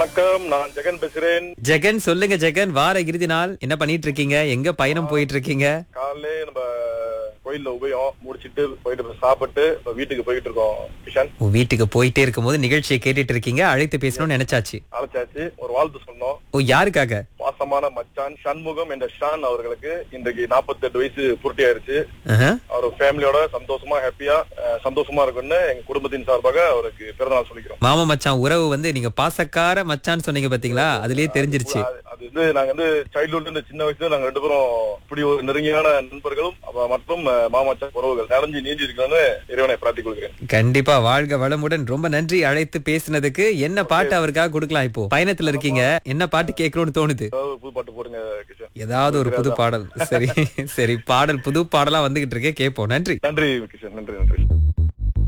வணக்கம் நான் ஜெகன் பேசுறேன் ஜெகன் சொல்லுங்க ஜெகன் வார இறுதி நாள் என்ன பண்ணிட்டு இருக்கீங்க எங்க பயணம் போயிட்டு இருக்கீங்க காலையிலே நம்ம கோயில்ல உபயம் முடிச்சிட்டு போயிட்டு இப்ப சாப்பிட்டு இப்ப வீட்டுக்கு போயிட்டு இருக்கோம் கிஷன் உன் வீட்டுக்கு போயிட்டே இருக்கும்போது நிகழ்ச்சியை கேட்டுட்டு இருக்கீங்க அழைத்து பேசணும்னு நினைச்சாச்சு அழைச்சாச்சு ஒரு வாழ்த்து சொன்னோம் ஓ யாருக்காக பாசமான மச்சான் சண்முகம் என்ற ஷான் அவர்களுக்கு இன்றைக்கு 48 வயசு பூர்த்தி ஆயிருச்சு ஆஹா. அவர் ஃபேமிலியோட சந்தோஷமா ஹாப்பியா சந்தோஷமா இருக்குன்னு எங்க குடும்பத்தின் சார்பாக அவருக்கு பிறந்தநாள் சொல்லிக்கிறோம் மாமா மச்சான் உறவு வந்து நீங்க பாசக்கார மச்சான்னு சொன்னீங்க பாத்தீங்களா அதுலயே தெரிஞ்சிருச்சு அது- அது வந்து நாங்க வந்து சைல்ட்ஹுட்ல இருந்து சின்ன வயசுல நாங்க ரெண்டு பேரும் இப்படி ஒரு நெருங்கியான நண்பர்களும் அப்ப மற்றும் அஹ், மாமச்சா உறவுகள் நிறைஞ்சு நீஞ்சி இருக்கணும்னு இறைவனை பிரார்த்திக் கொள்கிறேன் கண்டிப்பா வாழ்க வளமுடன் ரொம்ப நன்றி அழைத்து பேசினதுக்கு என்ன பாட்டு அவருக்காக கொடுக்கலாம் இப்போ பயணத்துல இருக்கீங்க என்ன பாட்டு கேட்கணும்னு தோணுது ஏதாவது புது பாட்டு போடுங்க கிஷன் ஏதாவது ஒரு புது பாடல் சரி சரி பாடல் புது பாடலா வந்துகிட்டு இருக்கே கேட்போம் நன்றி நன்றி கிஷன் நன்றி நன்றி